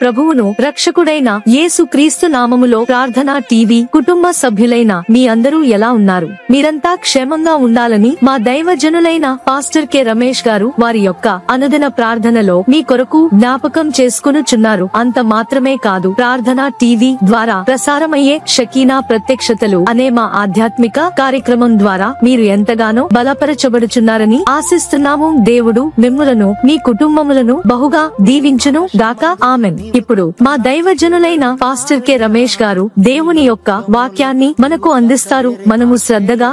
ప్రభువును రక్షకుడైన యేసు క్రీస్తు నామములో ప్రార్థనా టీవీ కుటుంబ సభ్యులైన మీ అందరూ ఎలా ఉన్నారు మీరంతా క్షేమంగా ఉండాలని మా దైవజనులైన పాస్టర్ కె రమేష్ గారు వారి యొక్క అనుదిన ప్రార్థనలో మీ కొరకు జ్ఞాపకం చేసుకునుచున్నారు అంత మాత్రమే కాదు ప్రార్థనా టీవీ ద్వారా ప్రసారమయ్యే షకీనా ప్రత్యక్షతలు అనే మా ఆధ్యాత్మిక కార్యక్రమం ద్వారా మీరు ఎంతగానో బలపరచబడుచున్నారని ఆశిస్తున్నాము దేవుడు మిమ్ములను మీ కుటుంబములను బహుగా దీవించును గాక ఆమెన్ ఇప్పుడు మా దైవజనులైన పాస్టర్ కె రమేష్ గారు దేవుని యొక్క వాక్యాన్ని మనకు అందిస్తారు మనము శ్రద్ధగా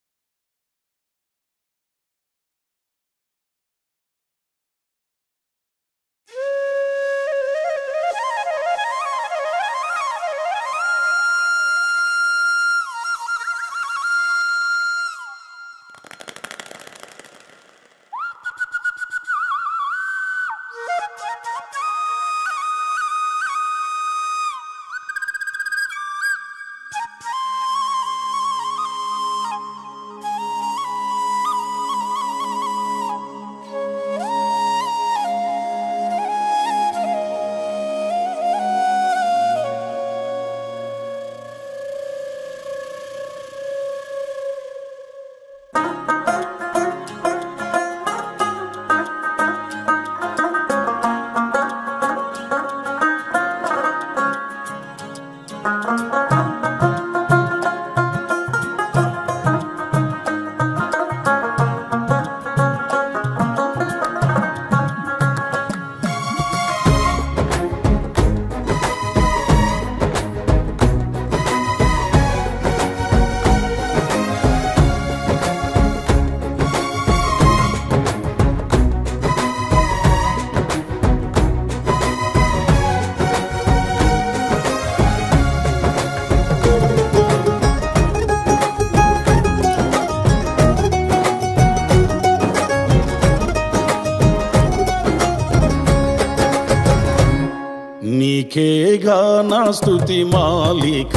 నీకేగా నా స్థుతి మాలిక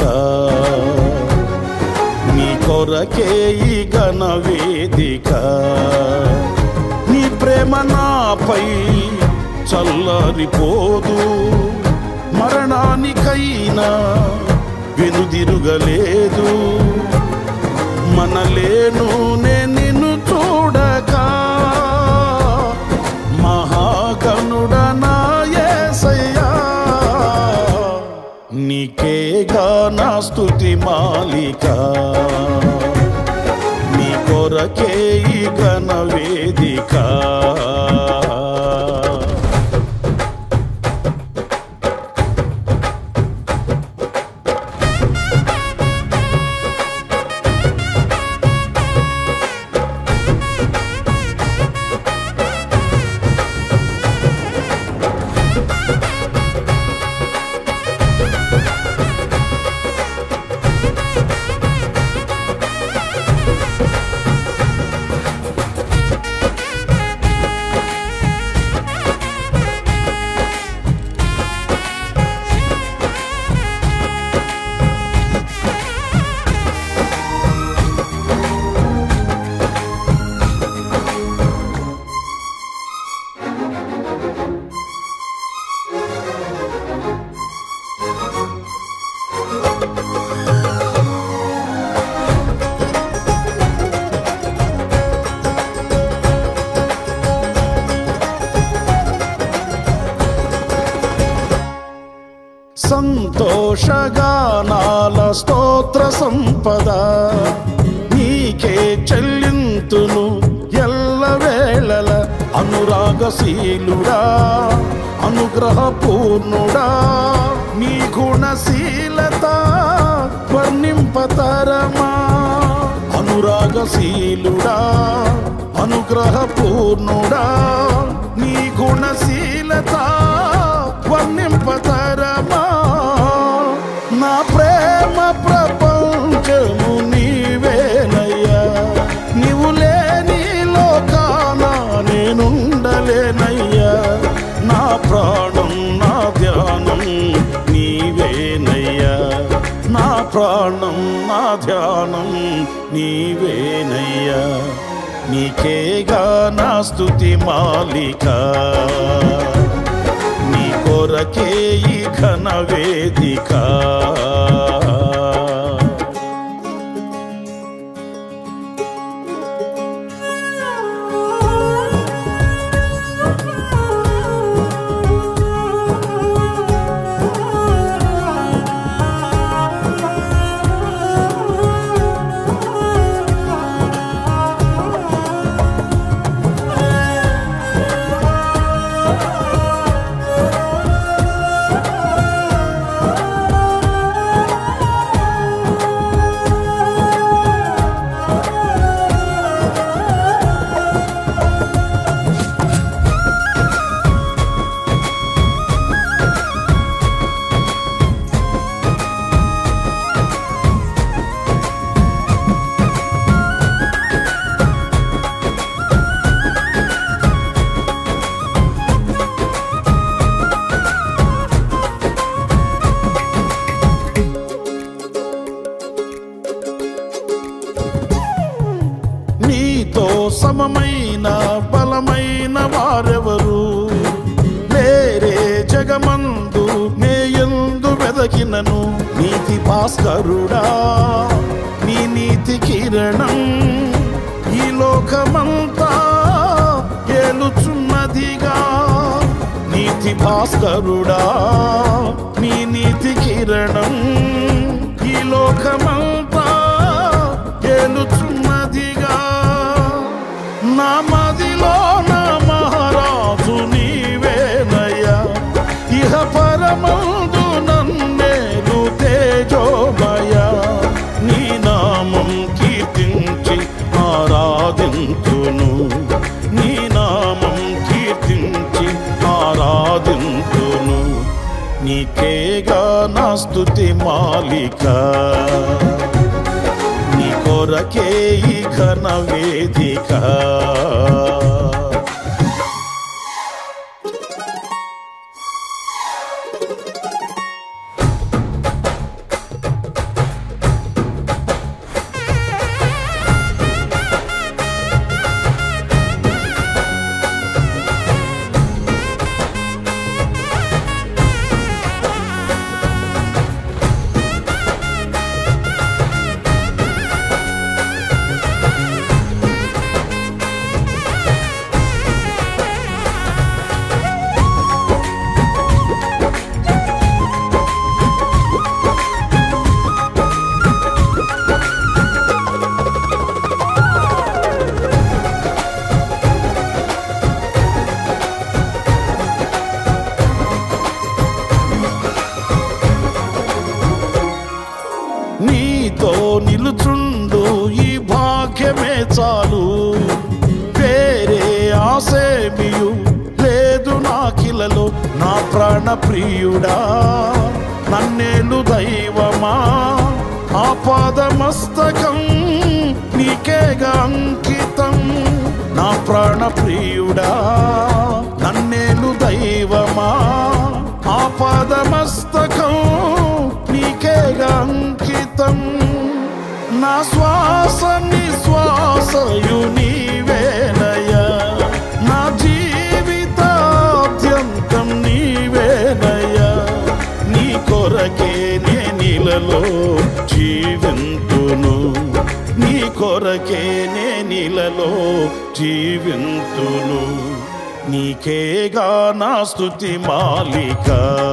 నీ కొరకే ఈ ఘన వేదిక నీ ప్రేమ నాపై చల్లరిపోదు మరణానికైనా వెనుదిరుగలేదు మనలేను నే నిన్ను చూడక మహాగణుడ నా యేసయ్యా నీకేగా నా స్తుతి మాలిక నీ కొరకే ఈ ఘన వేదిక సంతోషగానాల స్తోత్ర సంపద నీకే చెల్లింతును ఎల్లవేళల అనురాగశీలుడా అనుగ్రహపూర్ణుడా నీ గుణశీలత వర్ణింపతరమా అనురాగశీలుడా అనుగ్రహపూర్ణుడా నీ గుణశీలత వర్ణింపతరమా నా ప్రేమ ప్రపంచము నీవేనయ్యా నీవు లేని లోకాన నేనుండలేనయ్యా నా ప్రాణం నా ధ్యానం నీవేనయ్యా నా ప్రాణం నా ధ్యానం నీవేనయ్యా నీకేగా నా స్తుతి మాలిక నీ కొరకే ఈ ఘన వేదిక నీతో సమమైన బలమైన వారెవరు లేరే జగమందు మేయందు వెదకినను నీతి భాస్కరుడా నీ నీతి కిరణం ఈ లోకమంతా ఏలుచున్నదిగా నీతి భాస్కరుడా నీ నీతి కిరణం ఈ లోకమంతా ఏలుచున్నదిగా నా మదిలో నా మహారాజు నీవేనయ్యా ఇహ పరమందు నన్నేలు తేజోమయ నీ నామం కీర్తించి ఆరాధింతును నీ నామం కీర్తించి ఆరాధింతును నీకేగా నా స్తుతి మాలిక నీ కొరకే ఈ ఘన వేదిక నీతో నిలుచుండు ఈ భాగ్యమే చాలు వేరే ఆసేమియు లేదు నాకిలలో నా ప్రాణ ప్రియుడా నన్నేలు దైవమా ఆపాదమస్తకం నీకేగా అంకితం నా ప్రాణ ప్రియుడా నన్నేలు దైవమా ఆపాదమస్తకం నీకేగా అంకితం నా శ్వాస నిశ్వాసయు నీవేనయ్యా నా జీవితాద్యంతం నీవేనయ్యా నీ కొరకే నే నీలలో జీవింతును నీ కొరకే నే నీలలో జీవింతును నీకేగా నా స్తుతి మాలిక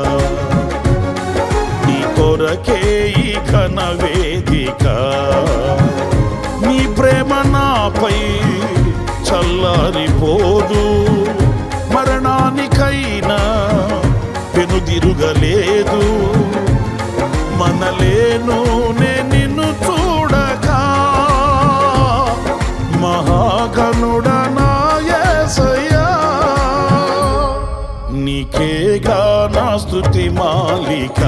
నీ కొరకే ఈ ఘన వేదిక నీ ప్రేమ నాపై చల్లారిపోదు మరణానికైనా వెనుదిరుగలేదు మనలేను నే నిన్ను చూడక మహాగణుడనాయసయ్యా నీకేగా నా స్తుతి మాలిక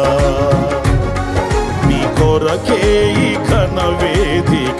నీ కొరకే ఈ ఘన వేదిక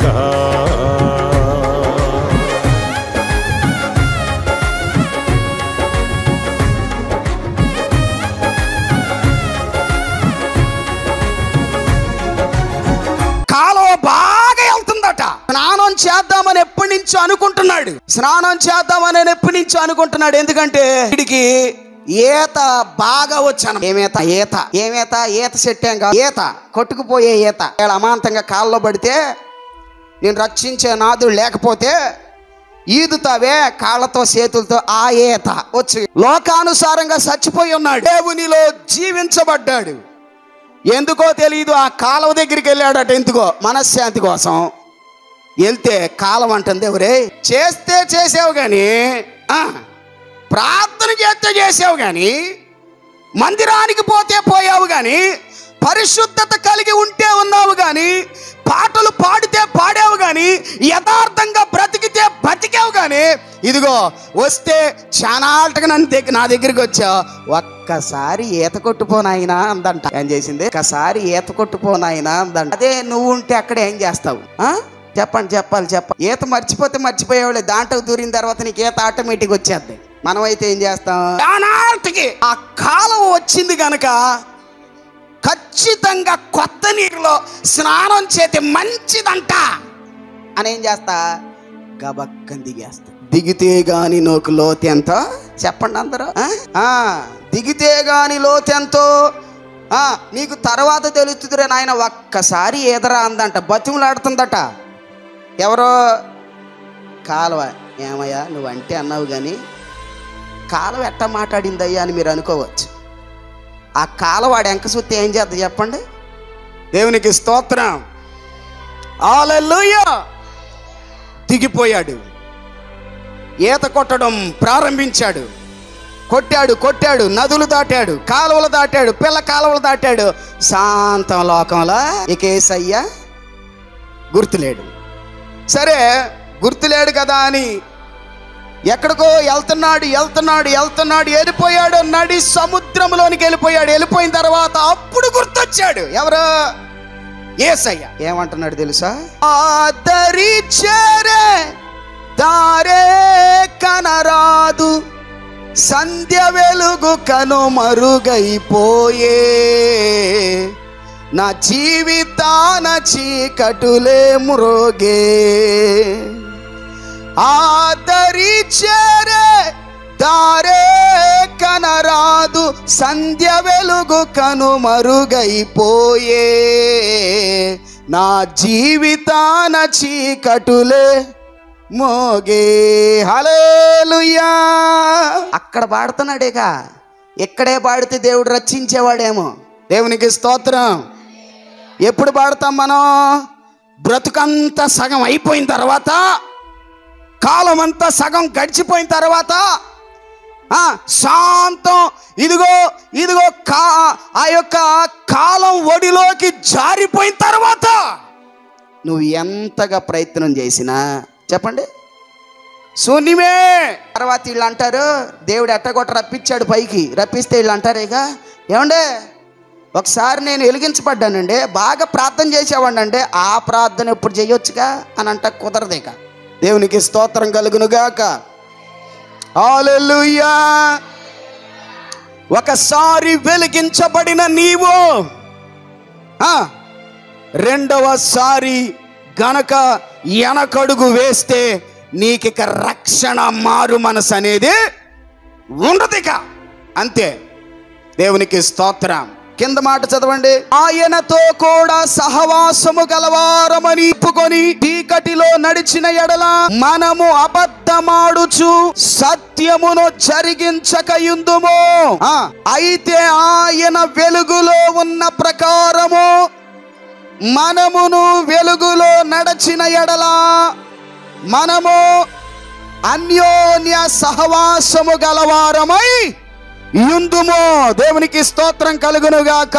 కాలువ బాగా వెళ్తుందట స్నానం చేద్దామని ఎప్పటి నుంచో అనుకుంటున్నాడు స్నానం చేద్దామని ఎప్పటి నుంచో అనుకుంటున్నాడు ఎందుకంటే వీడికి ఈత బాగా వచ్చాను ఏమేత ఈత ఏమేత ఈత చెట్టాం కాదు ఈత కొట్టుకుపోయే ఈత వీళ్ళ అమాంతంగా కాల్లో పడితే నేను రక్షించే నాదుడు లేకపోతే ఈదుతావే కాళ్ళతో చేతులతో ఆ ఈత వచ్చి లోకానుసారంగా చచ్చిపోయి ఉన్నాడు దేవునిలో జీవించబడ్డాడు ఎందుకో తెలియదు ఆ కాలువ దగ్గరికి వెళ్ళాడట ఎందుకో మనశ్శాంతి కోసం వెళ్తే కాలం అంటుంది ఎవరే చేస్తే చేసావు కానీ ఆ, ప్రార్థన చేస్తే చేసావు కానీ మందిరానికి పోతే పోయావు కానీ పరిశుద్ధత కలిగి ఉంటే ఉన్నావు కానీ పాటలు పాడితే పాడావు కానీ యథార్థంగా బ్రతికితే బతికావు కానీ ఇదిగో వస్తే చానాటగా నన్ను దగ్గర నా దగ్గరికి వచ్చావు ఒక్కసారి ఈత కొట్టుపోనాయినా అందంట ఏం చేసింది ఒక్కసారి ఈత కొట్టుపోనాయినా అందంట అదే నువ్వు ఉంటే అక్కడ ఏం చేస్తావు ఆ? చెప్పండి చెప్పాలి చెప్పాలి ఈత మర్చిపోతే మర్చిపోయేవాళ్ళే దాంట్లో దూరిన తర్వాత నీకు ఈత ఆటోమేటిక్ వచ్చేద్ది మనమైతే ఏం చేస్తాం చానాటికి ఆ కాలం వచ్చింది గనక ఖచ్చితంగా కొత్త నీరులో స్నానం చేతి మంచిదంట అని ఏం చేస్తా గబక్కని దిగేస్తా దిగితే గాని నోకు లోతెంతో చెప్పండి అందరూ ఆ? ఆ, దిగితే గాని లోతెంతో ఆ, నీకు తర్వాత తెలుస్తుందిరే నాయన ఒక్కసారి ఎదరా అందంట బతిములాడుతుందట ఎవరో కాలువ ఏమయ్యా నువ్వు అంటే అన్నావు కానీ కాలువ ఎట్ట మాట్లాడిందయ్యా అని మీరు అనుకోవచ్చు ఆ కాలవాడు ఎంక సుత్తి ఏం చేద్దాం చెప్పండి దేవునికి స్తోత్రం ఆలెల్లుయ్య దిగిపోయాడు ఈత కొట్టడం ప్రారంభించాడు కొట్టాడు కొట్టాడు నదులు దాటాడు కాలువలు దాటాడు పిల్ల కాలువలు దాటాడు శాంతం లోకంలో ఇకేసయ్య గుర్తులేడు సరే గుర్తులేడు కదా అని ఎక్కడికో వెళ్తున్నాడు వెళ్తున్నాడు వెళ్తున్నాడు వెళ్ళిపోయాడు నడి సముద్రంలోనికి వెళ్ళిపోయాడు వెళ్ళిపోయిన తర్వాత అప్పుడు గుర్తొచ్చాడు ఎవరు ఏసయ్య ఏమంటున్నాడు తెలుసా ఆదరి చేరే దారే కనరాదు సంధ్య వెలుగు కనుమరుగైపోయే నా జీవితాన చీకటులే మురోగే ఆదరి చేరే దారే కనరాదు సంధ్య వెలుగు కనుమరుగైపోయే నా జీవితాన చీకటులే మోగే హలేలుయా అక్కడ పాడుతున్నాడేగా ఇక్కడే పాడితే దేవుడు రక్షించేవాడేమో దేవునికి స్తోత్రం ఎప్పుడు పాడతాం మనం బ్రతుకంతా సగం అయిపోయిన తర్వాత కాలం అంతా సగం గడిచిపోయిన తర్వాత ఆ, శాంతం ఇదిగో ఇదిగో కా ఆ యొక్క కాలం ఒడిలోకి జారిపోయిన తర్వాత నువ్వు ఎంతగా ప్రయత్నం చేసినా చెప్పండి శూన్యమే తర్వాత వీళ్ళు అంటారు దేవుడు ఎట్టగొట్ట రప్పించాడు పైకి రప్పిస్తే వీళ్ళు అంటారు ఇక ఏమండే ఒకసారి నేను వెలిగించబడ్డానండి బాగా ప్రార్థన చేసేవాడిని అంటే ఆ ప్రార్థన ఎప్పుడు చేయొచ్చుగా అని అంట కుదరదు ఇక దేవునికి స్తోత్రం కలుగునుగాక హల్లెలూయా ఒకసారి వెలిగించబడిన నీవు ఆ, రెండవసారి గనక వెనకడుగు వేస్తే నీకిక రక్షణ మారు మనసు అనేది ఉండదు ఇక అంతే దేవునికి స్తోత్రం కింద మాట చదవండి ఆయనతో కూడా సహవాసము గలవారమని ఇప్పుకొని చీకటిలో నడిచిన ఎడల మనము అబద్ధమాడుచు సత్యమును జరిగించకయుందుము ఆ, అయితే ఆయన వెలుగులో ఉన్న ప్రకారము మనమును వెలుగులో నడచిన ఎడల మనము అన్యోన్య సహవాసము గలవారమై యుందుము దేవునికి స్తోత్రం కలుగునుగాక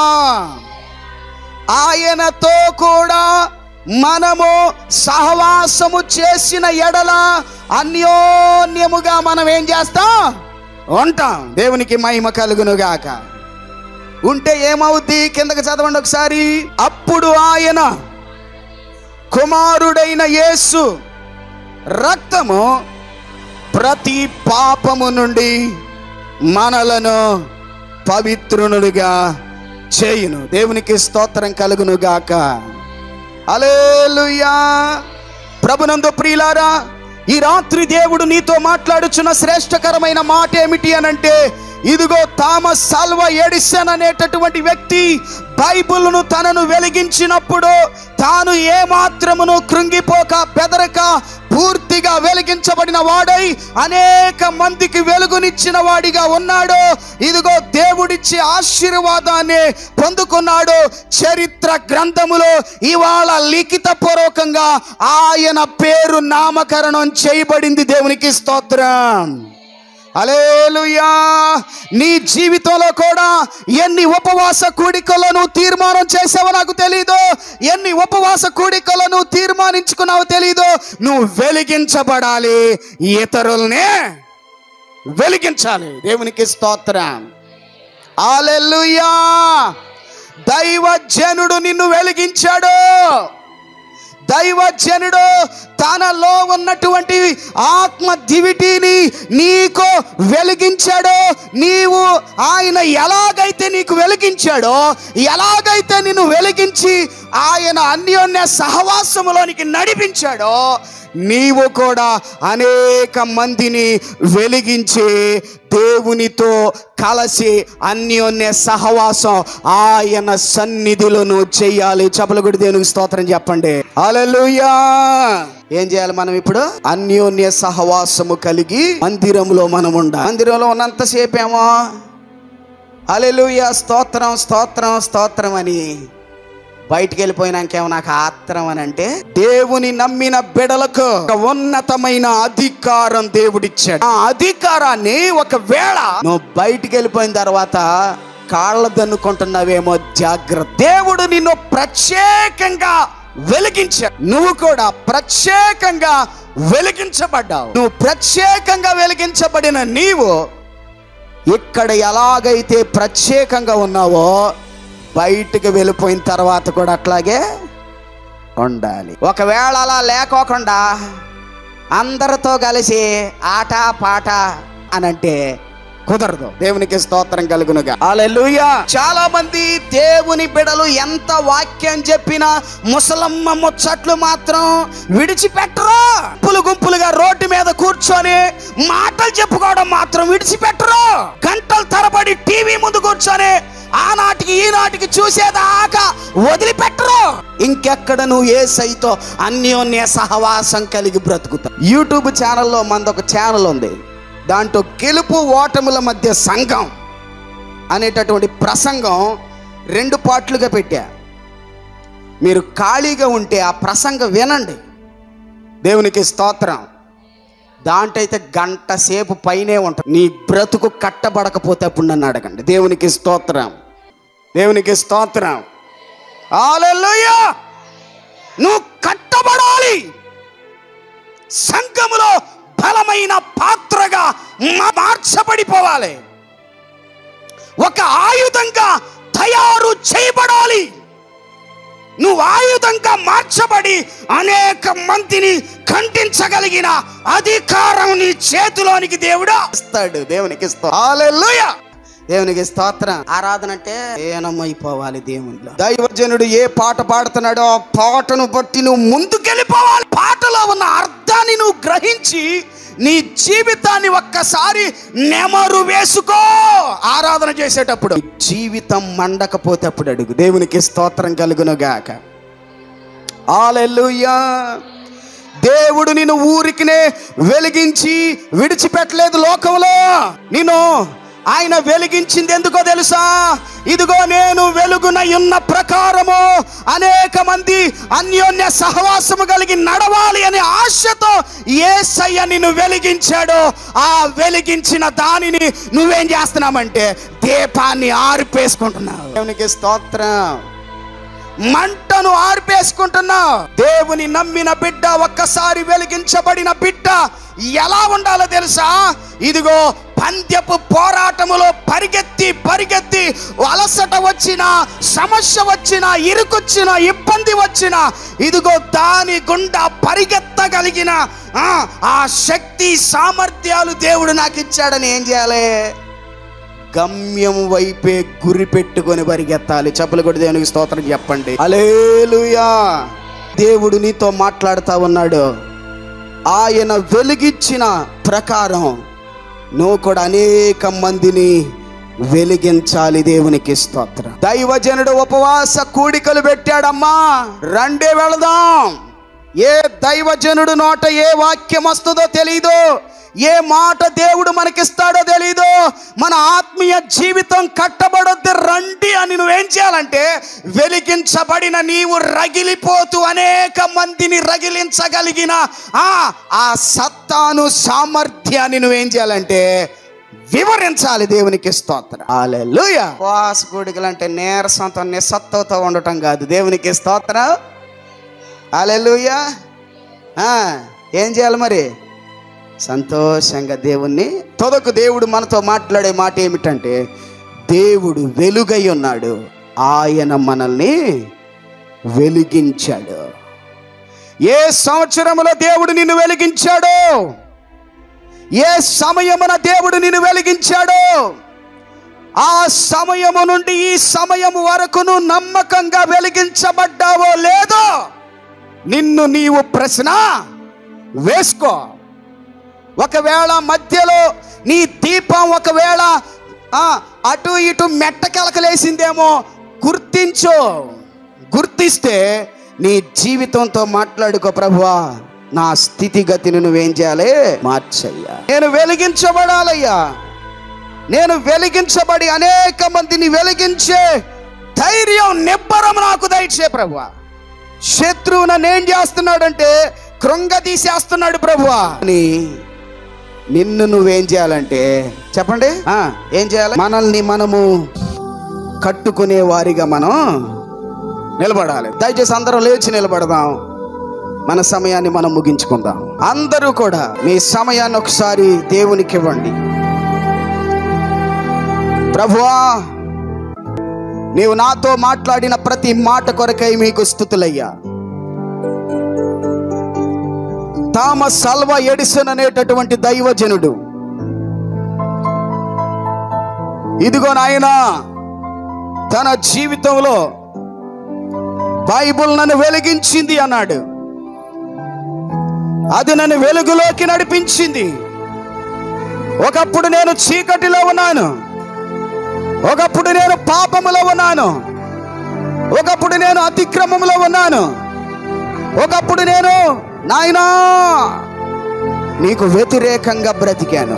ఆయనతో కూడా మనము సహవాసము చేసిన ఎడల అన్యోన్యముగా మనం ఏం చేస్తాం ఉంటాం దేవునికి మహిమ కలుగునుగాక ఉంటే ఏమవుద్ది కిందకి చదవండి ఒకసారి అప్పుడు ఆయన కుమారుడైన యేసు రక్తము ప్రతి పాపము నుండి మనలను పవిత్రునులుగా చేయును దేవునికి స్తోత్రం కలుగును గాక అలేలుయా ప్రభునందు ప్రియులారా ఈ రాత్రి దేవుడు నీతో మాట్లాడుచున్న శ్రేష్టకరమైన మాట ఏమిటి అనంటే ఇదిగో థామస్ సాల్వా ఎడిసన్ అనేటటువంటి వ్యక్తి బైబిల్ను తనను వెలిగించినప్పుడు తాను ఏమాత్రమును కృంగిపోక బెదరక పూర్తిగా వెలిగించబడిన వాడై అనేక మందికి వెలుగునిచ్చిన వాడిగా ఉన్నాడు ఇదిగో దేవుడిచ్చే ఆశీర్వాదాన్ని పొందుకున్నాడు చరిత్ర గ్రంథములో ఇవాళ లిఖిత పూర్వకంగా ఆయన పేరు నామకరణం చేయబడింది దేవునికి స్తోత్రం అలేలుయా నీ జీవితంలో కూడా ఎన్ని ఉపవాస కూడికలను తీర్మానం చేసావో నాకు తెలీదు ఎన్ని ఉపవాస కూడికలను తీర్మానించుకున్నావో తెలీదు నువ్వు వెలిగించబడాలి ఇతరుల్నే వెలిగించాలి దేవునికి స్తోత్రం అలెలుయా దైవజనుడు నిన్ను వెలిగించాడు దైవజనుడు తనలో ఉన్నటువంటి ఆత్మ దివిటిని నీకు వెలిగించాడో నీవు ఆయన ఎలాగైతే నీకు వెలిగించాడో ఎలాగైతే నిన్ను వెలిగించి ఆయన అన్యోన్య సహవాసములోనికి నడిపించాడో నీవు కూడా అనేక మందిని వెలిగించి దేవునితో కలిసి అన్యోన్య సహవాసం ఆయన సన్నిధిలోను చెయ్యాలి చపలగుడి దేవునికి స్తోత్రం చెప్పండి అలలుయా ఏం చేయాలి మనం ఇప్పుడు అన్యోన్య సహవాసము కలిగి మందిరంలో మనం ఉండ మందిరంలో ఉన్నంతసేపేమో అలెలుయా స్తోత్రం స్తోత్రం స్తోత్రం అని బయటికి వెళ్ళిపోయినాకేమో నాకు ఆత్రం అని అంటే దేవుని నమ్మిన బిడలకు ఒక ఉన్నతమైన అధికారం దేవుడిచ్చాడు ఆ అధికారాన్ని ఒకవేళ నువ్వు బయటికి వెళ్ళిపోయిన తర్వాత కాళ్ళ దన్నుకుంటున్నావేమో జాగ్రత్త దేవుడు నిన్ను ప్రత్యేకంగా వెలిగించాడు నువ్వు కూడా ప్రత్యేకంగా వెలిగించబడ్డావు నువ్వు ప్రత్యేకంగా వెలిగించబడిన నీవు ఇక్కడ ఎలాగైతే ప్రత్యేకంగా ఉన్నావో బయటికి వెళ్ళిపోయిన తర్వాత కూడా అట్లాగే ఉండాలి ఒకవేళ అలా లేకోకుండా అందరితో కలిసి ఆట పాట అని అంటే కుదరదు దేవునికి స్తోత్రం కలుగునుగా అలెలుయా చాలా మంది దేవుని బిడలు ఎంత వాక్యం చెప్పినా ముసలమ్మ ముచ్చట్లు మాత్రం విడిచిపెట్టరు గుంపులు గుంపులుగా రోడ్డు మీద కూర్చొని మాటలు చెప్పుకోవడం మాత్రం విడిచిపెట్టరు గంటల తరబడి టీవీ ముందు కూర్చొని ఆనాటికి ఈనాటికి చూసేదాకా వదిలిపెట్టరు ఇంకెక్కడ నువ్వు ఏ సైతో అన్యోన్య సహవాసం కలిగి బ్రతుకుతావు యూట్యూబ్ ఛానల్లో మనదొక ఛానల్ ఉంది దాంట్లో గెలుపు ఓటముల మధ్య సంఘం అనేటటువంటి ప్రసంగం రెండు పార్ట్లుగా పెట్టా మీరు ఖాళీగా ఉంటే ఆ ప్రసంగం వినండి దేవునికి స్తోత్రం దాంట్లో అయితే గంట సేపు పైనే ఉంటుంది నీ బ్రతుకు కట్టబడకపోతే అప్పుడు నన్ను అడగండి దేవునికి స్తోత్రం దేవునికి స్తోత్రం హల్లెలూయా నువ్వు కట్టబడాలి సంఘములో బలమైన పాత్రగా మా- మార్చబడిపోవాలి ఒక ఆయుధంగా తయారు చేయబడాలి నువ్వు ఆయుధంగా మార్చబడి అనేక మందిని ఖండించగలిగిన అధికారం నీ చేతిలోనికి దేవుడు ఇస్తాడు దేవునికి హల్లెలూయా దేవునికి స్తోత్రం ఆరాధన అంటే ఏనమైపోవాలి దేవునిలో దైవజనుడు ఏ పాట పాడుతున్నాడో ఆ పాటను బట్టి నువ్వు ముందుకెళ్ళిపోవాలి పాటలో ఉన్న అర్థాన్ని నువ్వు గ్రహించి నీ జీవితాన్ని ఒక్కసారి నెమరు వేసుకో ఆరాధన చేసేటప్పుడు జీవితం మండకపోతే అప్పుడు అడుగు దేవునికి స్తోత్రం కలుగును గాక ఆలెల్లుయా దేవుడు నిన్ను ఊరికినే వెలిగించి విడిచిపెట్టలేదు లోకంలో నేను ఆయన వెలిగించింది ఎందుకో తెలుసా ఇదిగో నేను వెలుగునై ఉన్న ప్రకారము అనేక మంది అన్యోన్య సహవాసము కలిగి నడవాలి అనే ఆశతో ఏసయ్య నిన్ను వెలిగించాడు ఆ వెలిగించిన దానిని నువ్వేం చేస్తున్నామంటే దీపాన్ని ఆరిపేసుకుంటున్నావు దేవునికి స్తోత్రం మంటను ఆర్పేసుకుంటున్నావు దేవుని నమ్మిన బిడ్డ ఒక్కసారి వెలిగించబడిన బిడ్డ ఎలా ఉండాలో తెలుసా ఇదిగో పంద్యపు పోరాటములో పరిగెత్తి పరిగెత్తి అలసట వచ్చిన సమస్య వచ్చిన ఇరుకొచ్చిన ఇబ్బంది వచ్చిన ఇదిగో దాని గుండా పరిగెత్తగలిగిన ఆ, ఆ శక్తి సామర్థ్యాలు దేవుడు నాకు ఇచ్చాడని ఏం చేయాలి గమ్యం వైపే గురి పెట్టుకొని పరిగెత్తాలి చెప్పులు కూడా దేవునికి స్తోత్రం చెప్పండి అలేలుయా దేవుడు నీతో మాట్లాడుతా ఉన్నాడు ఆయన వెలిగించిన ప్రకారం నువ్వు కూడా అనేక మందిని వెలిగించాలి దేవునికి స్తోత్రం దైవజనుడు ఉపవాస కూడికలు పెట్టాడమ్మా రండి వెళదాం ఏ దైవజనుడు నోట ఏ వాక్యం వస్తుందో తెలీదు ఏ మాట దేవుడు మనకిస్తాడో తెలీదు మన ఆత్మీయ జీవితం కట్టబడొద్దు రండి అని నువ్వేం చేయాలంటే వెలిగించబడిన నీవు రగిలిపోతూ అనేక మందిని రగిలించగలిగిన ఆ ఆ సత్తాను సామర్థ్యాన్ని నువ్వేం చేయాలంటే వివరించాలి దేవునికి స్తోత్రం హల్లెలూయ ఉపవాస కూడికలు అంటే నీరసంతో నిస్సత్తుతో ఉండటం కాదు దేవునికి స్తోత్రం హల్లెలూయ ఆ, ఏం చేయాలి మరి సంతోషంగా దేవుణ్ణి తొదకు దేవుడు మనతో మాట్లాడే మాట ఏమిటంటే దేవుడు వెలుగై ఉన్నాడు ఆయన మనల్ని వెలిగించాడు ఏ సంవత్సరములో దేవుడు నిన్ను వెలిగించాడు ఏ సమయమున దేవుడు నిన్ను వెలిగించాడు ఆ సమయము నుండి ఈ సమయము వరకును నమ్మకంగా వెలిగించబడ్డావో లేదో నిన్ను నీవు ప్రశ్న వేసుకో ఒకవేళ మధ్యలో నీ దీపం ఒకవేళ ఆ, అటు ఇటు మెట్టకెలకలేసిందేమో గుర్తించు గుర్తిస్తే నీ జీవితంతో మాట్లాడుకో ప్రభువా నా స్థితిగతిని నువ్వేం చేయాలి మార్చయ్యా నేను వెలిగించబడాలయ్యా నేను వెలిగించబడి అనేక మందిని వెలిగించే ధైర్యం నిబ్బరం నాకు దయచే ప్రభువా శత్రువు నన్ను ఏం చేస్తున్నాడంటే కృంగదీసేస్తున్నాడు ప్రభువా అని నిన్ను నువ్వేం చేయాలంటే చెప్పండి ఆ, ఏం చేయాలి మనల్ని మనము కట్టుకునే వారిగా మనం నిలబడాలి దయచేసి అందరం లేచి నిలబడదాం మన సమయాన్ని మనం ముగించుకుందాం అందరూ కూడా మీ సమయాన్ని ఒకసారి దేవునికి ఇవ్వండి ప్రభువా నీవు నాతో మాట్లాడిన ప్రతి మాట కొరకై మీకు స్థుతులయ్యా థామస్ సల్వా ఎడిసన్ అనేటటువంటి దైవజనుడు ఇదిగో నాయన తన జీవితంలో బైబుల్ నన్ను వెలిగించింది అన్నాడు అది నన్ను వెలుగులోకి నడిపించింది ఒకప్పుడు నేను చీకటిలో ఉన్నాను ఒకప్పుడు నేను పాపములో ఉన్నాను ఒకప్పుడు నేను అతిక్రమములో ఉన్నాను ఒకప్పుడు నేను నాయనా నీకు వ్యతిరేకంగా బ్రతికాను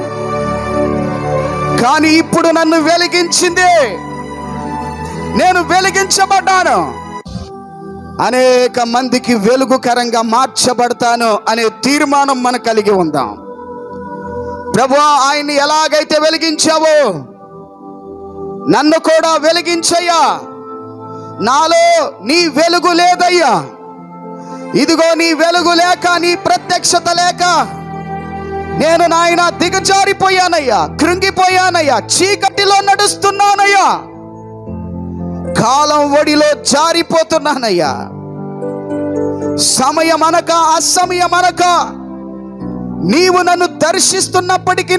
కానీ ఇప్పుడు నన్ను వెలిగించింది నేను వెలిగించబడ్డాను అనేక మందికి వెలుగుకరంగా మార్చబడతాను అనే తీర్మానం మన కలిగి ఉందాం ప్రభు ఆయన్ని ఎలాగైతే వెలిగించావో నన్ను కూడా వెలిగించయ్యా నాలో నీ వెలుగు లేదయ్యా ఇదిగో నీ వెలుగు లేక నీ ప్రత్యక్షత లేక నేను నాయన దిగజారిపోయానయ్యా కృంగిపోయానయ్యా చీకటిలో నడుస్తున్నానయ్యా కాలం ఒడిలో జారిపోతున్నానయ్యా సమయం అనక అసమయం అనక నీవు నన్ను దర్శిస్తున్నప్పటికీ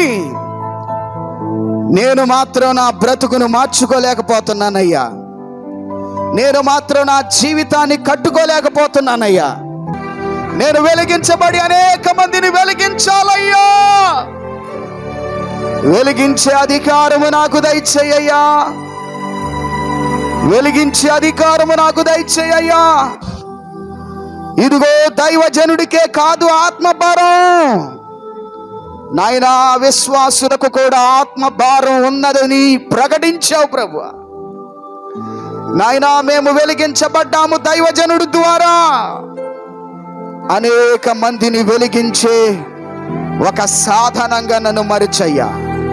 నేను మాత్రం నా బ్రతుకును మార్చుకోలేకపోతున్నానయ్యా నేను మాత్రం నా జీవితాన్ని కట్టుకోలేకపోతున్నానయ్యా నేను వెలిగించబడి అనేక మందిని వెలిగించాలయ్యా వెలిగించే అధికారము నాకు దయచేయ్యా వెలిగించే అధికారము నాకు దయచేయ్యా ఇదిగో దైవజనుడికే కాదు ఆత్మభారం నాయనా విశ్వాసులకు కూడా ఆత్మ భారం ఉన్నదని ప్రకటించావు ప్రభు నాయనా మేము వెలిగించబడ్డాము దైవజనుడు ద్వారా అనేక మందిని వెలిగించే ఒక సాధనంగా నన్ను మరుచయ్యా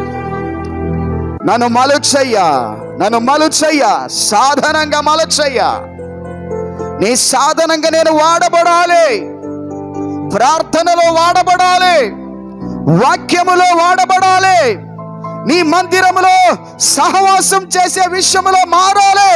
నన్ను మలుచయ్యా నన్ను మలుచయ్యా సాధనంగా మలచయ్యా నీ సాధనంగా నేను వాడబడాలి ప్రార్థనలో వాడబడాలి వాక్యములో వాడబడాలి నీ మందిరములో సహవాసం చేసే విషయములో మారాలి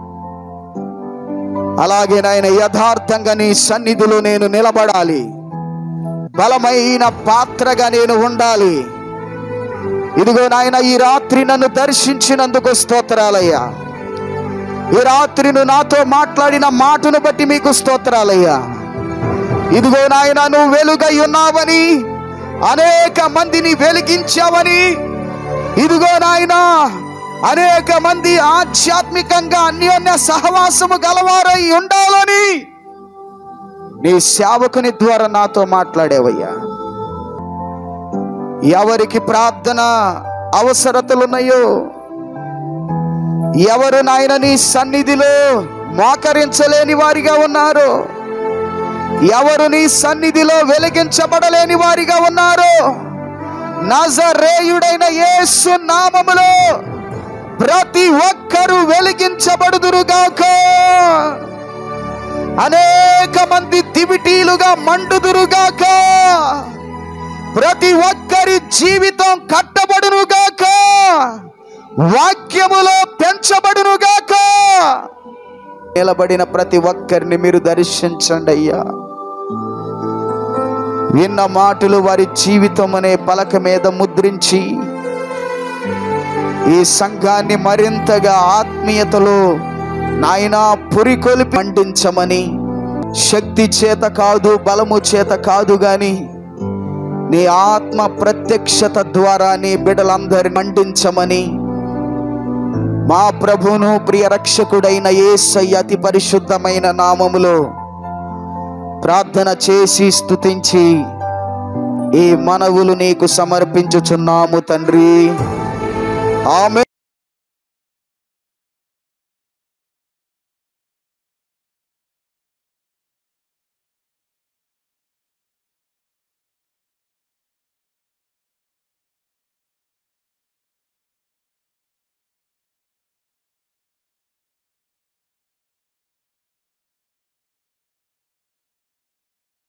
అలాగే నాయన యథార్థంగా నీ సన్నిధిలో నేను నిలబడాలి బలమైన పాత్రగా నేను ఉండాలి ఇదిగో నాయన ఈ రాత్రి నన్ను దర్శించినందుకు స్తోత్రాలయ్యా ఈ రాత్రి నువ్వు నాతో మాట్లాడిన మాటను బట్టి మీకు స్తోత్రాలయ్యా ఇదిగో నాయన నువ్వు వెలుగై ఉన్నావని అనేక మందిని వెలిగించావని ఇదిగో నాయనా అనేక మంది ఆధ్యాత్మికంగా అన్యోన్య సహవాసము గలవారై ఉండాలని నీ సేవకుని ద్వారా నాతో మాట్లాడేవయ్యా ఎవరికి ప్రార్థన అవసరతలున్నాయో ఎవరు నాయన నీ సన్నిధిలో మోకరించలేని వారిగా ఉన్నారు ఎవరు నీ సన్నిధిలో వెలిగించబడలేని వారిగా ఉన్నారు నజరేయుడైన యేసు నామములో ప్రతి ఒక్కరూ వెలిగించబడుదురుగాక అనేక మంది దివిటీలుగా మండుదురుగాక ప్రతి ఒక్కరి జీవితం కట్టబడునుగాక వాక్యములో పెంచబడునుగాక నిలబడిన ప్రతి ఒక్కరిని మీరు దర్శించండి అయ్యా విన్న మాటలు వారి జీవితం అనే పలక మీద ముద్రించి ఈ సంఘాన్ని మరింతగా ఆత్మీయతలో నాయనా పురికొలిపి మండించమని శక్తి చేత కాదు బలము చేత కాదు గాని నీ ఆత్మ ప్రత్యక్షత ద్వారా నీ బిడలందరి మండించమని మా ప్రభును ప్రియ రక్షకుడైన యేసయ్య అతి పరిశుద్ధమైన నామములో ప్రార్థన చేసి స్తుతించి ఈ మనవులు నీకు సమర్పించుచున్నాము తండ్రి ఆమె